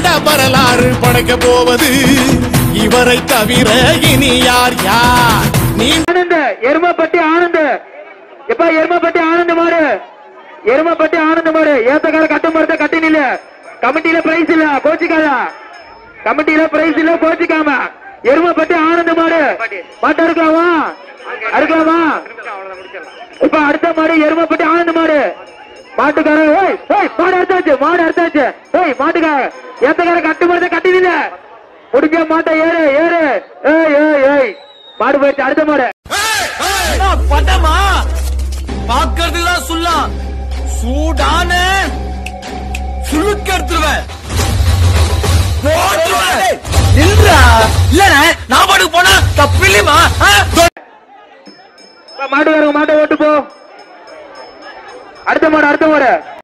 வரலாறு படைக்க போவது இவரை தவிர இனி யார் யார் நீ ஆனந்த் எருமப்பட்டி ஆனந்த் எப்ப எருமப்பட்டி ஆனந்த் மாடு எருமப்பட்டி ஆனந்த் மாடு ஏத்தக்கார கட்டு மரத்தை கட்டி நில்லு கமிட்டியில பிரைஸ் இல்ல கோச்சிக்காதா கமிட்டியில பிரைஸ் இல்ல கோச்சிக்காம எருமப்பட்டி ஆனந்த் மாடு மாட்டை இருக்கலாமா அறுக்கலாமா இப்ப அடுத்த மாடு எருமப்பட்டி ஆனந்த் மாடு மாட்டுக்காரன் ஏய் ஏய் மாடு அறுத்தாச்சு மாடு அறுத்தாச்சு ஏய் மாட்டுக்கார ஏத்தக்கார கட்டு மரத்தை கட்டி நில்லு முடிஞ்ச மாட்டை ஏறு ஏறு ஏய் ஏய் ஏய் மாடு போயிடுச்சு அடுத்த மாடு பட்டமா பாக்குறதுதான் சொல்லலாம் சூடான சுழுக்க எடுத்துருவேன் போட்டுருவேன். நில்றா இல்லண்ணே நான் பாட்டுக்கு போனா தப்பு இல்லையமா மாட்டுக்காரங்க மாட்டை ஓட்டு போ அடுத்த மாடு அடுத்த மாடு